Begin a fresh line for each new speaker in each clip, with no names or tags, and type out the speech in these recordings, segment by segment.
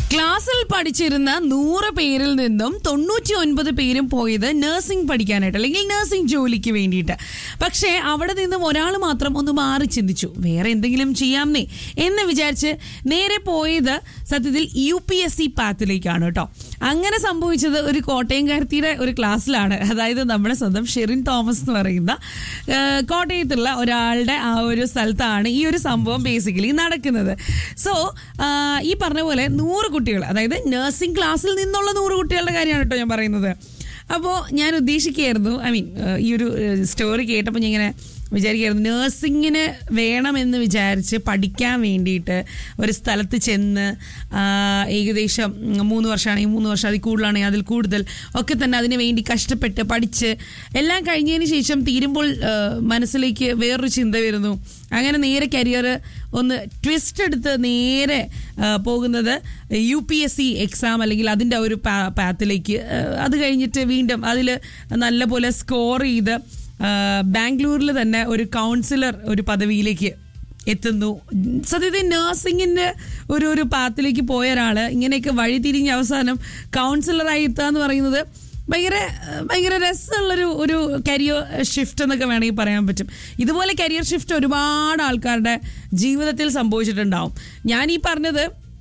ക്ലാസ്സിൽ പഠിച്ചിരുന്ന നൂറ് പേരിൽ നിന്നും തൊണ്ണൂറ്റി ഒൻപത് പേരും പോയത് നഴ്സിംഗ് പഠിക്കാനായിട്ട് അല്ലെങ്കിൽ നഴ്സിംഗ് ജോലിക്ക് വേണ്ടിയിട്ട് പക്ഷേ അവിടെ നിന്നും ഒരാൾ മാത്രം ഒന്ന് മാറി ചിന്തിച്ചു വേറെ എന്തെങ്കിലും ചെയ്യാമെന്നേ എന്ന് വിചാരിച്ച് നേരെ പോയത് സത്യത്തിൽ യു പി എസ് സി പാത്തിലേക്കാണ് കേട്ടോ അങ്ങനെ സംഭവിച്ചത് ഒരു കോട്ടയംകാരത്തിയുടെ ഒരു ക്ലാസ്സിലാണ് അതായത് നമ്മുടെ സ്വന്തം ഷെറിൻ തോമസ് എന്ന് പറയുന്ന ആ, കോട്ടയത്തുള്ള ഒരാളുടെ ആ ഒരു സ്ഥലത്താണ് ഈ ഒരു സംഭവം ബേസിക്കലി നടക്കുന്നത് സോ ഈ പറഞ്ഞ പോലെ നൂറ് കുട്ടികൾ അതായത് നഴ്സിംഗ് ക്ലാസ്സിൽ നിന്നുള്ള നൂറ് കുട്ടികളുടെ കാര്യമാണ് കേട്ടോ ഞാൻ പറയുന്നത് അപ്പോൾ ഞാൻ ഉദ്ദേശിക്കുകയായിരുന്നു ഐ മീൻ ഈ ഒരു സ്റ്റോറി കേട്ടപ്പോൾ ഞാൻ ഇങ്ങനെ വിചാരിക്കുകയായിരുന്നു നേഴ്സിങ്ങിന് വേണമെന്ന് വിചാരിച്ച് പഠിക്കാൻ വേണ്ടിയിട്ട് ഒരു സ്ഥലത്ത് ചെന്ന് ആ, ഏകദേശം മൂന്ന് വർഷമാണെങ്കിൽ മൂന്ന് വർഷം അതിൽ കൂടുതലാണെങ്കിൽ അതിൽ കൂടുതൽ ഒക്കെ തന്നെ അതിന് വേണ്ടി കഷ്ടപ്പെട്ട് പഠിച്ച് എല്ലാം കഴിഞ്ഞതിന് ശേഷം തീരുമ്പോൾ ആ, മനസ്സിലേക്ക് വേറൊരു ചിന്ത വരുന്നു അങ്ങനെ നേരെ കരിയർ ഒന്ന് ട്വിസ്റ്റ് എടുത്ത് നേരെ ആ, പോകുന്നത് U P S C exam അല്ലെങ്കിൽ അതിൻ്റെ ഒരു പാ- പാത്തിലേക്ക് ആ, അത് കഴിഞ്ഞിട്ട് വീണ്ടും അതിൽ നല്ലപോലെ സ്കോർ ചെയ്ത് ആ, ബാംഗ്ലൂരിൽ തന്നെ ഒരു കൗൺസിലർ ഒരു പദവിയിലേക്ക് എത്തുന്നു സത്യത്തിൽ നഴ്സിംഗിന്റെ ഒരു ഒരു പാത്തിലേക്ക് പോയ ഒരാള് ഇങ്ങനെയൊക്കെ വഴിതിരിഞ്ഞ് അവസാനം കൗൺസിലറായി എത്തുക എന്ന് പറയുന്നത് ഭയങ്കര ഭയങ്കര രസമുള്ളൊരു ഒരു കരിയർ ഷിഫ്റ്റ് എന്നൊക്കെ വേണമെങ്കിൽ പറയാൻ പറ്റും ഇതുപോലെ കരിയർ ഷിഫ്റ്റ് ഒരുപാട് ആൾക്കാരുടെ ജീവിതത്തിൽ സംഭവിച്ചിട്ടുണ്ടാവും ഞാൻ ഈ പറഞ്ഞത്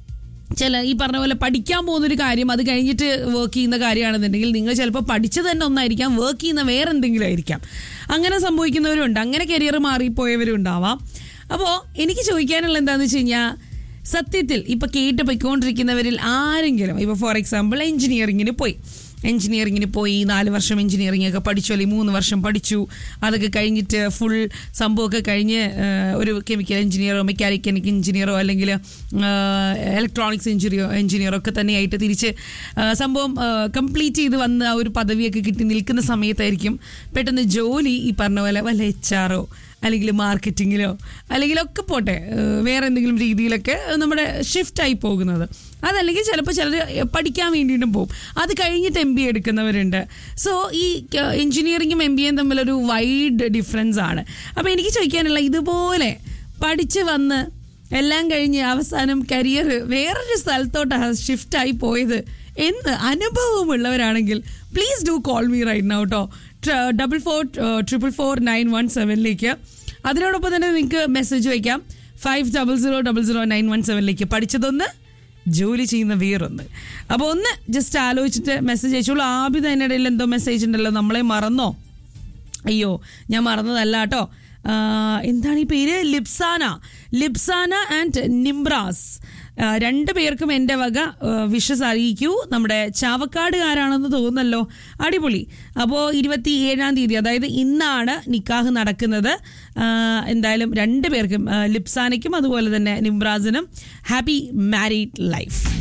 ചില ഈ പറഞ്ഞ പോലെ പഠിക്കാൻ പോകുന്നൊരു കാര്യം അത് കഴിഞ്ഞിട്ട് വർക്ക് ചെയ്യുന്ന കാര്യമാണെന്നുണ്ടെങ്കിൽ നിങ്ങൾ ചിലപ്പോൾ പഠിച്ചത് തന്നെ ഒന്നായിരിക്കാം വർക്ക് ചെയ്യുന്ന വേറെ എന്തെങ്കിലും ആയിരിക്കാം അങ്ങനെ സംഭവിക്കുന്നവരുണ്ട് അങ്ങനെ കരിയർ മാറിപ്പോയവരും ഉണ്ടാവാം അപ്പോൾ എനിക്ക് ചോദിക്കാനുള്ള എന്താണെന്ന് വെച്ച് കഴിഞ്ഞാൽ സത്യത്തിൽ ഇപ്പം കേട്ട് പൊയ്ക്കൊണ്ടിരിക്കുന്നവരിൽ ആരെങ്കിലും ഇപ്പോൾ ഫോർ എക്സാമ്പിൾ എഞ്ചിനീയറിങ്ങിന് പോയി എഞ്ചിനീയറിങ്ങിന് പോയി നാല് വർഷം എഞ്ചിനീയറിംഗ് ഒക്കെ പഠിച്ചു അല്ലെങ്കിൽ മൂന്ന് വർഷം പഠിച്ചു അതൊക്കെ കഴിഞ്ഞിട്ട് ഫുൾ സംഭവമൊക്കെ കഴിഞ്ഞ് ആ, ഒരു കെമിക്കൽ എഞ്ചിനീയറോ മെക്കാനിക്കൽ എഞ്ചിനീയറോ അല്ലെങ്കിൽ ഇലക്ട്രോണിക്സ് എഞ്ചിനീയറോ എഞ്ചിനീയറോ ഒക്കെ തന്നെയായിട്ട് തിരിച്ച് ആ, സംഭവം കംപ്ലീറ്റ് ചെയ്ത് വന്ന് ആ ഒരു പദവിയൊക്കെ കിട്ടി നിൽക്കുന്ന സമയത്തായിരിക്കും പെട്ടെന്ന് ജോലി ഈ പറഞ്ഞ പോലെ വല്ല എച്ച് ആറോ അല്ലെങ്കിൽ മാർക്കറ്റിങ്ങിലോ അല്ലെങ്കിൽ ഒക്കെ പോട്ടെ ഏഹ് വേറെ എന്തെങ്കിലും രീതിയിലൊക്കെ നമ്മുടെ ഷിഫ്റ്റായി പോകുന്നത് അതല്ലെങ്കിൽ ചിലപ്പോൾ ചിലർ പഠിക്കാൻ വേണ്ടിയിട്ടും പോകും അത് കഴിഞ്ഞിട്ട് എം ബി എടുക്കുന്നവരുണ്ട് സോ ഈ എഞ്ചിനീയറിങ്ങും എം ബി എയും തമ്മിലൊരു വൈഡ് ഡിഫറൻസ് ആണ് അപ്പോൾ എനിക്ക് ചോദിക്കാനുള്ള ഇതുപോലെ പഠിച്ച് വന്ന് എല്ലാം കഴിഞ്ഞ് അവസാനം കരിയർ വേറൊരു സ്ഥലത്തോട്ട് ഷിഫ്റ്റായി പോയത് എന്ന് അനുഭവമുള്ളവരാണെങ്കിൽ please do call me right now കേട്ടോ double four triple four nine one സെവനിലേക്ക് അതിനോടൊപ്പം തന്നെ നിങ്ങൾക്ക് മെസ്സേജ് വയ്ക്കാം five double zero double zero nine one സെവനിലേക്ക് പഠിച്ചതൊന്ന് ജോലി ചെയ്യുന്ന വേറൊന്ന് അപ്പോൾ ഒന്ന് ജസ്റ്റ് ആലോചിച്ചിട്ട് മെസ്സേജ് അയച്ചോളൂ ആദ്യം അതിൻ്റെ ഇടയിൽ എന്തോ മെസ്സേജ് ഉണ്ടല്ലോ നമ്മളെ മറന്നോ അയ്യോ ഞാൻ മറന്നതല്ല കേട്ടോ ആ, എന്താണ് ഈ പേര് ലിപ്സാന ലിപ്സാന ആൻഡ് നിംബ്രാസ് ആ, രണ്ട് പേർക്കും എൻ്റെ വക വിഷസ് അറിയിക്കൂ നമ്മുടെ ചാവക്കാടുകാരാണെന്ന് തോന്നുന്നല്ലോ അടിപൊളി അപ്പോൾ ഇരുപത്തി ഏഴാം തീയതി അതായത് ഇന്നാണ് നിക്കാഹ് നടക്കുന്നത് ആ, എന്തായാലും രണ്ട് പേർക്കും ആ, ലിപ്സാനയ്ക്കും അതുപോലെ തന്നെ നിംബ്രാസിനും ഹാപ്പി മാരീഡ് ലൈഫ്